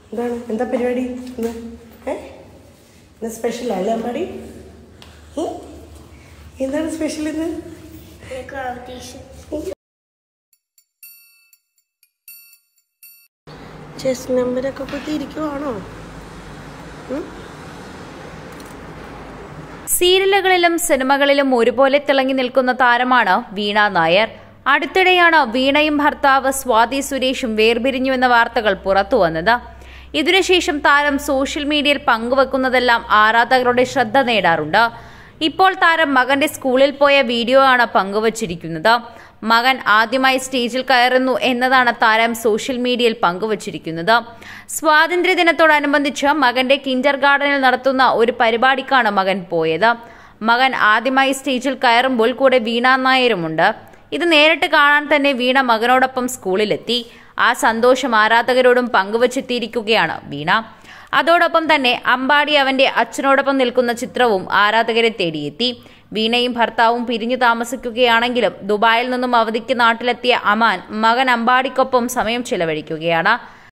എന്താണ് എന്താ പരിപാടി ഇന്ന് ഏ ഇന്ന് സ്പെഷ്യൽ അല്ലേ അമ്മാടി ഏ? എന്താണ് സ്പെഷ്യൽ ഇന്ന് ചെസ് നമ്പരൊക്കെ കുത്തിയിരിക്കുവാണോ സീരിയലുകളിലും സിനിമകളിലും ഒരുപോലെ തിളങ്ങി നിൽക്കുന്ന താരമാണ് വീണ നായർ അടുത്തിടെയാണ് വീണയും ഭർത്താവ് സ്വാതി സുരേഷും വേർപിരിഞ്ഞുവെന്ന വാർത്തകൾ പുറത്തുവന്നത് ഇതിനുശേഷം താരം സോഷ്യൽ മീഡിയയിൽ പങ്കുവെക്കുന്നതെല്ലാം ആരാധകരുടെ ശ്രദ്ധ നേടാറുണ്ട് ഇപ്പോൾ താരം മകന്റെ സ്കൂളിൽ പോയ വീഡിയോ ആണ് പങ്കുവച്ചിരിക്കുന്നത് മകൻ ആദ്യമായി സ്റ്റേജിൽ കയറുന്നു എന്നതാണ് താരം സോഷ്യൽ മീഡിയയിൽ പങ്കുവച്ചിരിക്കുന്നത് സ്വാതന്ത്ര്യദിനത്തോടനുബന്ധിച്ച് മകന്റെ കിൻഡർ ഗാർഡനിൽ നടത്തുന്ന ഒരു പരിപാടിക്കാണ് മകൻ പോയത് മകൻ ആദ്യമായി സ്റ്റേജിൽ കയറുമ്പോൾ കൂടെ വീണ നായരുമുണ്ട് ഇത് നേരിട്ട് കാണാൻ തന്നെ വീണ മകനോടൊപ്പം സ്കൂളിലെത്തി ആ സന്തോഷം ആരാധകരോടും പങ്കുവച്ചെത്തിയിരിക്കുകയാണ് വീണ അതോടൊപ്പം തന്നെ അമ്പാടി അവന്റെ അച്ഛനോടൊപ്പം നിൽക്കുന്ന ചിത്രവും ആരാധകരെ തേടിയെത്തി വീണയും ഭർത്താവും പിരിഞ്ഞു താമസിക്കുകയാണെങ്കിലും ദുബായിൽ നിന്നും അവധിക്ക് നാട്ടിലെത്തിയ അമാൻ മകൻ അമ്പാടിക്കൊപ്പം സമയം ചിലവഴിക്കുകയാണ്